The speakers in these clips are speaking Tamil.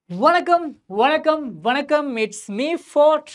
வணக்கம் வணக்கம் வணக்கம் இட்ஸ் மீ ஃபோர்ட்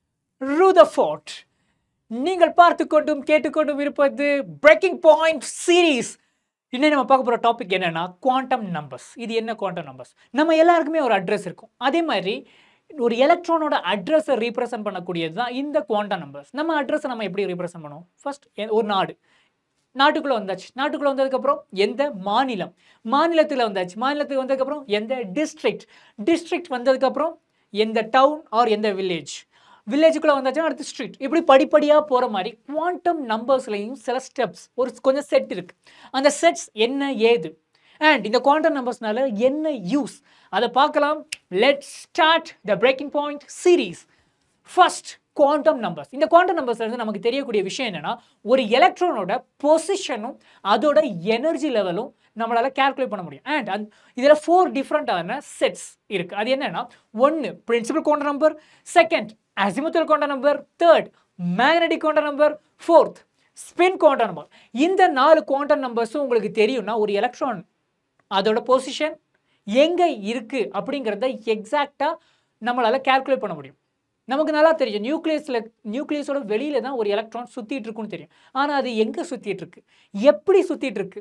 ரூத ஃபோர்ட் நீங்கள் பார்த்து கொண்டும் கேட்டுக்கொண்டும் இருப்பது பிரேக்கிங் பாயிண்ட் சீரீஸ் இன்னும் நம்ம பார்க்க போகிற டாபிக் என்னன்னா குவாண்டம் நம்பர்ஸ் இது என்ன குவாண்டம் நம்பர்ஸ் நம்ம எல்லாருக்குமே ஒரு அட்ரஸ் இருக்கும் அதே மாதிரி ஒரு எலக்ட்ரானோட அட்ரஸை ரீப்ரசென்ட் பண்ணக்கூடியது தான் இந்த குவாண்டம் நம்பர்ஸ் நம்ம அட்ரஸை நம்ம எப்படி ரீப்ரசென்ட் பண்ணுவோம் ஃபர்ஸ்ட் ஒரு நாடு நாட்டுக்குள்ளே வந்தாச்சு நாட்டுக்குள்ளே வந்ததுக்கப்புறம் எந்த மாநிலம் மாநிலத்தில் வந்தாச்சு மாநிலத்துக்கு வந்ததுக்கப்புறம் எந்த டிஸ்ட்ரிக்ட் டிஸ்ட்ரிக்ட் வந்ததுக்கப்புறம் எந்த டவுன் ஆர் எந்த வில்லேஜ் வில்லேஜுக்குள்ளே வந்தாச்சுன்னா அடுத்து ஸ்ட்ரீட் இப்படி படிப்படியாக போகிற மாதிரி குவாண்டம் நம்பர்ஸ்லையும் சில ஸ்டெப்ஸ் ஒரு கொஞ்சம் செட் இருக்குது அந்த செட்ஸ் என்ன ஏது அண்ட் இந்த குவாண்டம் நம்பர்ஸ்னால என்ன யூஸ் அதை பார்க்கலாம் let start the breaking point series first quantum numbers இந்த குவாண்டம் நம்பர்ஸ்ல இருந்து நமக்கு தெரியக்கூடிய விஷயம் என்னன்னா ஒரு எலக்ட்ரானோட பொசிஷனும் அதோட எனர்ஜி லெவலும் நம்மளால கால்குலேட் பண்ண முடியும் அண்ட் அந் இதில் ஃபோர் டிஃப்ரெண்டான செட்ஸ் இருக்கு அது என்னன்னா ஒன்று principal quantum number second azimuthal quantum number third magnetic quantum number fourth spin quantum number இந்த நாலு குவாண்டம் நம்பர்ஸும் உங்களுக்கு தெரியும்னா ஒரு எலக்ட்ரான் அதோட பொசிஷன் எங்கே இருக்குது அப்படிங்கிறத எக்ஸாக்டாக நம்மளால் கால்குலேட் பண்ண முடியும் நமக்கு நல்லா தெரியும் நியூக்ளியஸில் நியூக்ளியஸோட வெளியில தான் ஒரு எலக்ட்ரான் சுற்றிட்டு இருக்குன்னு தெரியும் ஆனால் அது எங்கே சுற்றிட்டு இருக்கு எப்படி சுற்றிட்டு இருக்கு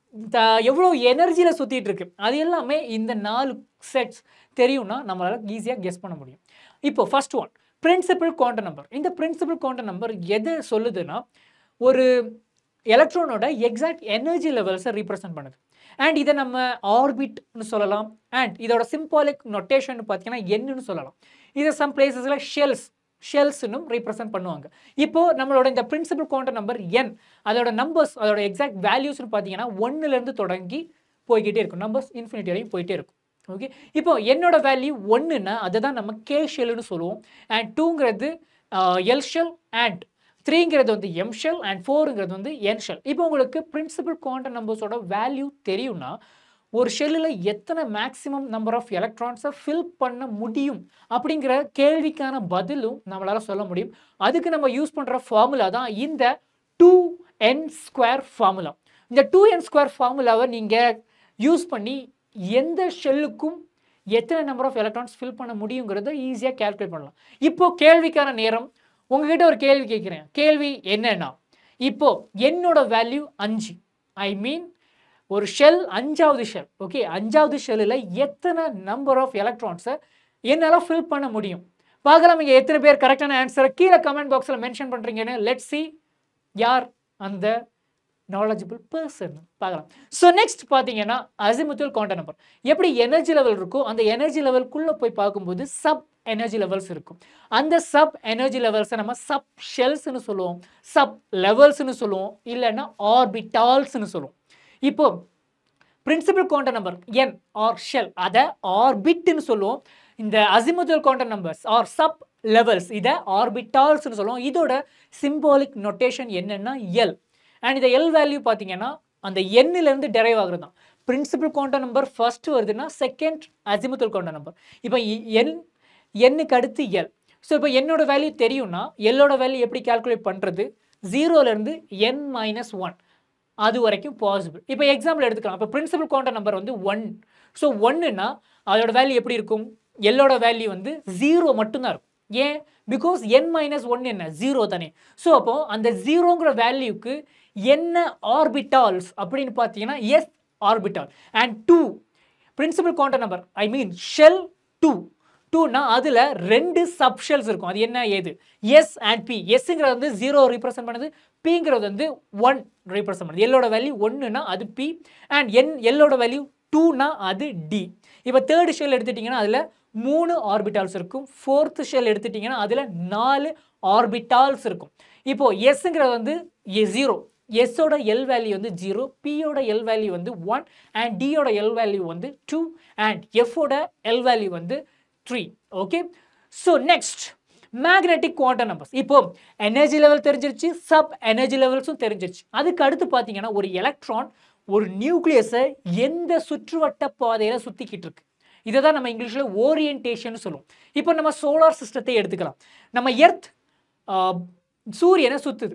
த- எவ்வளோ எனர்ஜியில் சுற்றிட்டு இருக்கு அது எல்லாமே இந்த நாலு செட்ஸ் தெரியும்னா நம்மளால் ஈஸியாக கெஸ் பண்ண முடியும் இப்போ first one principal quantum number இந்த பிரின்சிபல் குவாண்டம் நம்பர் எதை சொல்லுதுன்னா ஒரு எலக்ட்ரானோட எக்ஸாக்ட் எனர்ஜி லெவல்ஸை ரீப்ரசென்ட் பண்ணுது அண்ட் இதை நம்ம ஆர்பிட்னு சொல்லலாம் அண்ட் இதோட சிம்பாலிக் நொட்டேஷன் பார்த்தீங்கன்னா என்னன்னு சொல்லலாம் இதை சம் பிளேசஸில் ஷெல்ஸ் ஷெல்ஸ்னும் ரீப்ரசென்ட் பண்ணுவாங்க இப்போ நம்மளோட இந்த பிரின்சிபல் குவாண்டம் நம்பர் என் அதோட நம்பர்ஸ் அதோட எக்ஸாக்ட் வேல்யூஸ்னு பார்த்தீங்கன்னா ஒன்னுலேருந்து தொடங்கி போய்கிட்டே இருக்கும் நம்பர்ஸ் இன்ஃபினிட்டி வரையும் போயிட்டே இருக்கும் ஓகே இப்போ என்னோட வேல்யூ ஒன்றுன்னா அதை தான் நம்ம கே ஷெல்னு சொல்லுவோம் அண்ட் டூங்கிறது எல் ஷெல் அண்ட் த்ரீங்கிறது வந்து எம் ஷெல் அண்ட் ஃபோருங்கிறது வந்து என் ஷெல் இப்போ உங்களுக்கு பிரின்சிபல் குவாண்டம் நம்பர்ஸோட வேல்யூ தெரியும்னா ஒரு ஷெல்லில் எத்தனை மேக்ஸிமம் நம்பர் ஆஃப் எலக்ட்ரான்ஸை ஃபில் பண்ண முடியும் அப்படிங்கிற கேள்விக்கான பதிலும் நம்மளால் சொல்ல முடியும் அதுக்கு நம்ம யூஸ் பண்ணுற ஃபார்முலா தான் இந்த டூ என் ஸ்கொயர் ஃபார்முலா இந்த டூ என் ஸ்கொயர் ஃபார்முலாவை நீங்கள் யூஸ் பண்ணி எந்த ஷெல்லுக்கும் எத்தனை நம்பர் ஆஃப் எலக்ட்ரான்ஸ் ஃபில் பண்ண முடியுங்கிறத ஈஸியாக கால்குலேட் பண்ணலாம் இப்போ கேள்விக்கான நேரம் உங்ககிட்ட ஒரு கேள்வி கேட்குறேன் கேள்வி என்னன்னா இப்போ என்னோட வேல்யூ அஞ்சு ஐ மீன் ஒரு ஷெல் அஞ்சாவது ஷெல் ஓகே அஞ்சாவது ஷெல்லில் எத்தனை நம்பர் ஆஃப் எலக்ட்ரான்ஸை என்னால் ஃபில் பண்ண முடியும் பார்க்கலாம் இங்கே எத்தனை பேர் கரெக்டான ஆன்சரை கீழே கமெண்ட் பாக்ஸில் மென்ஷன் பண்ணுறீங்கன்னு லெட் சி யார் அந்த நாலேஜபிள் பர்சன் பார்க்கலாம் ஸோ நெக்ஸ்ட் பார்த்தீங்கன்னா அசிமுத்தல் குவாண்டம் நம்பர் எப்படி எனர்ஜி லெவல் இருக்கோ அந்த எனர்ஜி லெவலுக்குள்ளே போய் பார்க்கும்போது சப் எனர்ஜி லெவல்ஸ் இருக்கும் அந்த சப் எனர்ஜி லெவல்ஸை நம்ம சப் ஷெல்ஸ்னு சொல்லுவோம் சப் லெவல்ஸ்னு சொல்லுவோம் இல்லைன்னா ஆர்பிட்டால்ஸ்னு சொல்லுவோம் இப்போ principal quantum number n or shell அதை ஆர்பிட்னு சொல்லுவோம் இந்த azimuthal quantum numbers or sub levels இதை ஆர்பிட்டால்ஸ்னு சொல்லுவோம் இதோட சிம்பாலிக் நொட்டேஷன் என்னன்னா எல் அண்ட் இந்த எல் வேல்யூ பார்த்தீங்கன்னா அந்த எண்ணிலேருந்து டெரைவ் ஆகுறது தான் பிரின்சிபல் குவாண்டம் நம்பர் ஃபர்ஸ்ட் வருதுன்னா செகண்ட் அசிமுத்தல் குவாண்டம் நம்பர் இப்போ என் எண்ணுக்கு அடுத்து எல் ஸோ இப்போ என்னோட வேல்யூ தெரியும்னா எல்லோட வேல்யூ எப்படி கால்குலேட் பண்ணுறது ஜீரோலேருந்து என் மைனஸ் ஒன் அது வரைக்கும் பாசிபிள் இப்போ எக்ஸாம்பிள் எடுத்துக்கலாம் இப்போ பிரின்சிபல் குவாண்டம் நம்பர் வந்து ஒன் ஸோ ஒன்றுனா அதோட வேல்யூ எப்படி இருக்கும் எல்லோட வேல்யூ வந்து ஜீரோ மட்டும்தான் இருக்கும் ஏன் பிகாஸ் என் மைனஸ் ஒன் என்ன ஜீரோ தானே ஸோ அப்போ அந்த ஜீரோங்கிற வேல்யூக்கு என்ன ஆர்பிட்டால்ஸ் அப்படின்னு பார்த்தீங்கன்னா s orbital and two principal quantum number I mean shell two டூனா அதில் ரெண்டு சப்ஷெல்ஸ் இருக்கும் அது என்ன ஏது எஸ் அண்ட் பி எஸ்ங்கிறது வந்து ஜீரோ ரீப்ரசென்ட் பண்ணுது பிங்கிறது வந்து ஒன் ரீப்ரசென்ட் பண்ணுது எல்லோட வேல்யூ ஒன்றுனா அது பி அண்ட் என் எல்லோட வேல்யூ டூனா அது டி இப்போ தேர்டு ஷெல் எடுத்துட்டிங்கன்னா அதில் மூணு ஆர்பிட்டால்ஸ் இருக்கும் ஃபோர்த்து ஷெல் எடுத்துட்டிங்கன்னா அதில் நாலு ஆர்பிட்டால்ஸ் இருக்கும் இப்போ எஸ்ங்கிறது வந்து ஜீரோ எஸ்ஸோட எல் வேல்யூ வந்து ஜீரோ பியோட எல் வேல்யூ வந்து ஒன் அண்ட் டியோட எல் வேல்யூ வந்து டூ அண்ட் எஃபோட எல் வேல்யூ வந்து three okay so next magnetic quantum numbers இப்போ எனர்ஜி லெவல் தெரிஞ்சிருச்சு சப் எனர்ஜி லெவல்ஸும் தெரிஞ்சிருச்சு அதுக்கு அடுத்து பார்த்தீங்கன்னா ஒரு எலக்ட்ரான் ஒரு நியூக்ளியஸை எந்த சுற்றுவட்ட பாதையில் சுற்றிக்கிட்டு இருக்கு இதை தான் நம்ம இங்கிலீஷில் ஓரியன்டேஷன் சொல்லுவோம் இப்போ நம்ம சோலார் சிஸ்டத்தை எடுத்துக்கலாம் நம்ம எர்த் சூரியனை சுற்றுது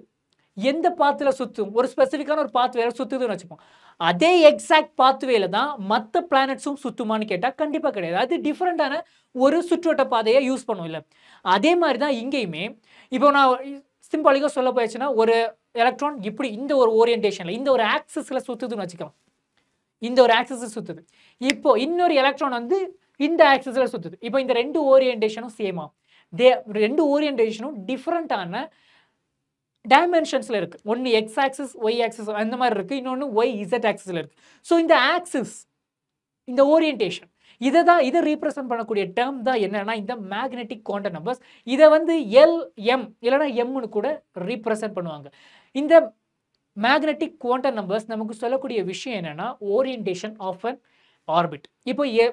எந்த பாத்தில் சுற்றும் ஒரு ஸ்பெசிஃபிக்கான ஒரு பாத் வேலை சுற்றுதுன்னு வச்சுப்போம் அதே எக்ஸாக்ட் பாத்வேல தான் மற்ற பிளானட்ஸும் சுற்றுமான்னு கேட்டால் கண்டிப்பாக கிடையாது அது டிஃப்ரெண்ட்டான ஒரு சுற்றுவட்ட பாதையை யூஸ் பண்ணும் இல்லை அதே மாதிரி தான் இங்கேயுமே இப்போ நான் சிம்பாலிக்காக சொல்ல போயிடுச்சுன்னா ஒரு எலக்ட்ரான் இப்படி இந்த ஒரு ஓரியன்டேஷனில் இந்த ஒரு ஆக்சஸில் சுற்றுதுன்னு வச்சுக்கலாம் இந்த ஒரு ஆக்சஸில் சுற்றுது இப்போ இன்னொரு எலக்ட்ரான் வந்து இந்த ஆக்சஸில் சுற்றுது இப்போ இந்த ரெண்டு ஓரியன்டேஷனும் சேமா தே ரெண்டு ஓரியன்டேஷனும் டிஃப்ரெண்ட்டான டைமென்ஷன்ஸில் இருக்குது ஒன்று எக்ஸ் ஆக்சிஸ் ஒய் ஆக்சிஸ் அந்த மாதிரி இருக்குது இன்னொன்று ஒய் இசட் ஆக்சிஸில் இருக்குது ஸோ இந்த ஆக்சிஸ் இந்த ஓரியன்டேஷன் இதை தான் இதை ரீப்ரசென்ட் பண்ணக்கூடிய டேர்ம் தான் என்னன்னா இந்த மேக்னெட்டிக் குவாண்டம் நம்பர்ஸ் இதை வந்து எல் எம் இல்லைனா எம்னு கூட ரீப்ரசென்ட் பண்ணுவாங்க இந்த மேக்னெட்டிக் குவாண்டம் நம்பர்ஸ் நமக்கு சொல்லக்கூடிய விஷயம் என்னன்னா ஓரியன்டேஷன் ஆஃப் அன் ஆர்பிட் இப்போ எ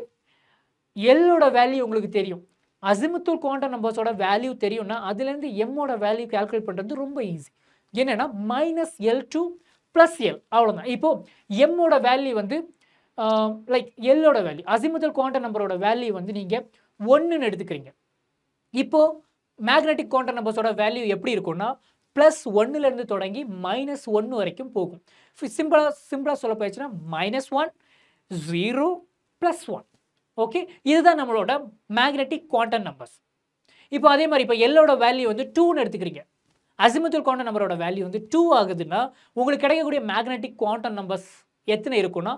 எல்லோட வேல்யூ உங்களுக்கு தெரியும் அசிமுத்தூர் குவாண்டம் நம்பர்ஸோட வேல்யூ தெரியும்னா அதுலேருந்து எம்மோட வேல்யூ கால்குலேட் பண்ணுறது ரொம்ப ஈஸி என்னென்னா minus l two plus l அவ்வளோதான் இப்போது எம்மோட வேல்யூ வந்து லைக் எல்லோட வேல்யூ அசிமுத்தல் குவாண்டம் நம்பரோட வேல்யூ வந்து நீங்கள் ஒன்றுன்னு எடுத்துக்கிறீங்க இப்போது மேக்னெட்டிக் குவாண்டம் நம்பர்ஸோட வேல்யூ எப்படி இருக்கும்னா ப்ளஸ் ஒன்னுலேருந்து தொடங்கி மைனஸ் ஒன்று வரைக்கும் போகும் சிம்பிளாக சிம்பிளாக சொல்ல போயிடுச்சுன்னா minus one zero plus one okay இதுதான் நம்மளோட மேக்னெட்டிக் குவாண்டம் நம்பர்ஸ் இப்போ அதே மாதிரி இப்போ எல்லோட வேல்யூ வந்து டூன்னு எடுத்துக்கிறீங்க அசிமுத்தல் குவாண்டம் நம்பரோட வேல்யூ வந்து டூ ஆகுதுன்னா உங்களுக்கு கிடைக்கக்கூடிய மேக்னெட்டிக் குவாண்டம் நம்பர்ஸ் எத்தனை இருக்குன்னா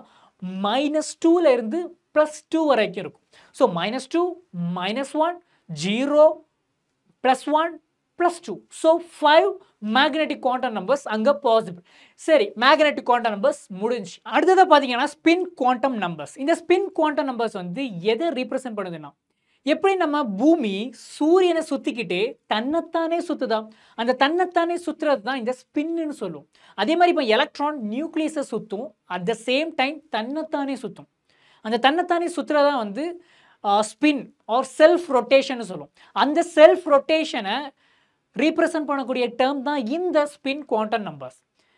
மைனஸ் டூவில் இருந்து ப்ளஸ் டூ வரைக்கும் இருக்கும் so minus two minus one zero plus one plus two so five magnetic quantum numbers அங்கே பாசிபிள் சரி மேக்னெட்டிக் குவாண்டம் நம்பர்ஸ் முடிஞ்சு அடுத்ததாக பார்த்தீங்கன்னா ஸ்பின் குவாண்டம் நம்பர்ஸ் இந்த ஸ்பின் குவாண்டம் நம்பர்ஸ் வந்து எதை ரீப்ரசென்ட் பண்ணுதுன்னா எப்படி நம்ம பூமி சூரியனை சுற்றிக்கிட்டே தன்னைத்தானே சுற்றுதா அந்த தன்னைத்தானே சுற்றுறது தான் இந்த ஸ்பின்னு சொல்லுவோம் அதே மாதிரி இப்போ எலக்ட்ரான் நியூக்ளியஸை சுற்றும் அட் த சேம் டைம் தன்னைத்தானே சுற்றும் அந்த தன்னைத்தானே சுற்றுறதா வந்து ஸ்பின் ஆர் செல்ஃப் ரொட்டேஷன் சொல்லுவோம் அந்த செல்ஃப் ரொட்டேஷனை ரீப்ரசன்ட் பண்ணக்கூடிய டேர்ம் தான் இந்த ஸ்பின் குவாண்டம் நம்பர்ஸ்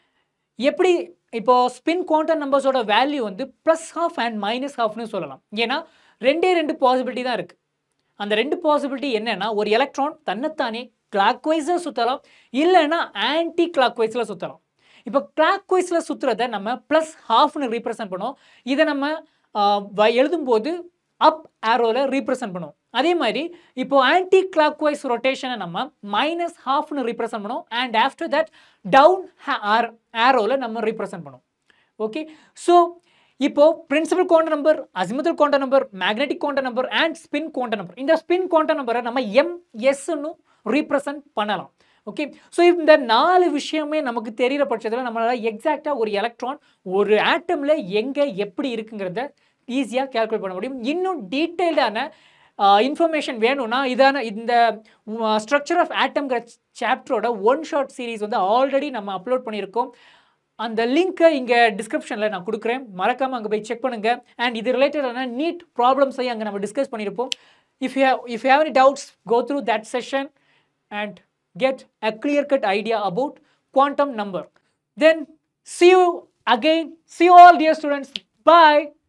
எப்படி இப்போ ஸ்பின் குவாண்டம் நம்பர்ஸோட வேல்யூ வந்து ப்ளஸ் ஹாஃப் அண்ட் மைனஸ் ஹாஃப்னு சொல்லலாம் ஏன்னா ரெண்டே ரெண்டு பாசிபிலிட்டி தான் இருக்குது அந்த ரெண்டு பாசிபிலிட்டி என்னன்னா ஒரு எலக்ட்ரான் தன்னைத்தானே கிளாக் வைஸாக சுற்றலாம் இல்லைன்னா ஆன்டி கிளாக் வைஸில் சுற்றலாம் இப்போ கிளாக் வைஸில் சுற்றுறத நம்ம ப்ளஸ் ஹாஃப்னு ரீப்ரசென்ட் பண்ணுவோம் இதை நம்ம எழுதும்போது அப் ஆரோவில் ரீப்ரசென்ட் பண்ணுவோம் அதே மாதிரி இப்போ ஆன்டி கிளாக் வைஸ் ரொட்டேஷனை நம்ம மைனஸ் ஹாஃப்னு ரீப்ரசென்ட் பண்ணுவோம் and after that down or ஆரோவில் நம்ம ரீப்ரசென்ட் பண்ணுவோம் ஓகே ஸோ இப்போ principal quantum number azimuthal quantum number magnetic quantum number and spin quantum number இந்த ஸ்பின் குவாண்டம் நம்பரை நம்ம எம் எஸ்ன்னு ரீப்ரசன்ட் பண்ணலாம் ஓகே ஸோ இந்த நாலு விஷயமே நமக்கு தெரிகிற பட்சத்தில் நம்மளால் எக்ஸாக்டாக ஒரு எலக்ட்ரான் ஒரு ஆட்டமில் எங்கே எப்படி இருக்குங்கிறத ஈஸியாக கேல்குலேட் பண்ண முடியும் இன்னும் டீட்டெயில்டான இன்ஃபர்மேஷன் வேணும்னா இதான இந்த ஸ்ட்ரக்சர் ஆஃப் ஆட்டம்ங்கிற சாப்டரோட ஒன் ஷார்ட் சீரீஸ் வந்து ஆல்ரெடி நம்ம அப்லோட் பண்ணியிருக்கோம் அந்த லிங்க்கை இங்கே டிஸ்கிரிப்ஷனில் நான் கொடுக்குறேன் மறக்காமல் அங்கே போய் செக் பண்ணுங்கள் அண்ட் இது ரிலேட்டடான நீட் ப்ராப்ளம்ஸை அங்கே நம்ம டிஸ்கஸ் பண்ணியிருப்போம் if you if you have any doubts go through that session and get a clear cut idea about quantum number then see you again see you all dear students bye